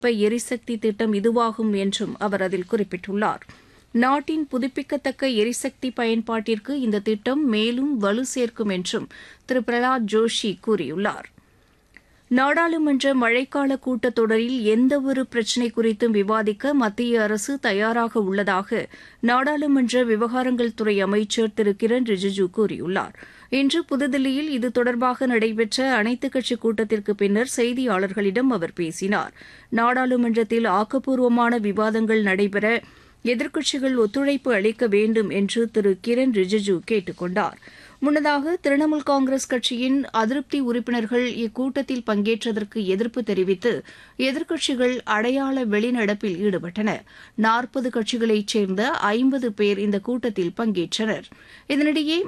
வெப்ப எரிசக்தி திட்டம் இதுவாகும் என்றும் அவர் அதில் குறிப்பிட்டுள்ளார் நாட்டின் புதுப்பிக்கத்தக்க எரிசக்தி பயன்பாட்டிற்கு இந்த திட்டம் மேலும் வலு சேர்க்கும் என்றும் திரு பிரகலாத் ஜோஷி கூறியுள்ளார் நாடாளுமன்ற மழைக்கால கூட்டத்தொடரில் எந்தவொரு பிரச்சினை குறித்தும் விவாதிக்க மத்திய அரசு தயாராக உள்ளதாக நாடாளுமன்ற விவகாரங்கள் துறை அமைச்சர் திரு கிரண் ரிஜிஜு கூறியுள்ளார் இன்று புதுதில்லியில் இது தொடர்பாக நடைபெற்ற அனைத்துக் கட்சி கூட்டத்திற்கு பின்னர் செய்தியாளர்களிடம் அவர் பேசினார் நாடாளுமன்றத்தில் ஆக்கப்பூர்வமான விவாதங்கள் நடைபெற எதிர்க்கட்சிகள் ஒத்துழைப்பு அளிக்க வேண்டும் என்று திரு கிரண் ரிஜிஜு கேட்டுக் கொண்டார் முன்னதாக திரிணாமுல் காங்கிரஸ் கட்சியின் அதிருப்தி உறுப்பினர்கள் இக்கூட்டத்தில் பங்கேற்றதற்கு எதிர்ப்பு தெரிவித்து எதிர்க்கட்சிகள் அடையாள வெளிநடப்பில் ஈடுபட்டன நாற்பது கட்சிகளைச் சேர்ந்த ஐம்பது பேர் இந்த கூட்டத்தில் பங்கேற்றனர் இதனிடையே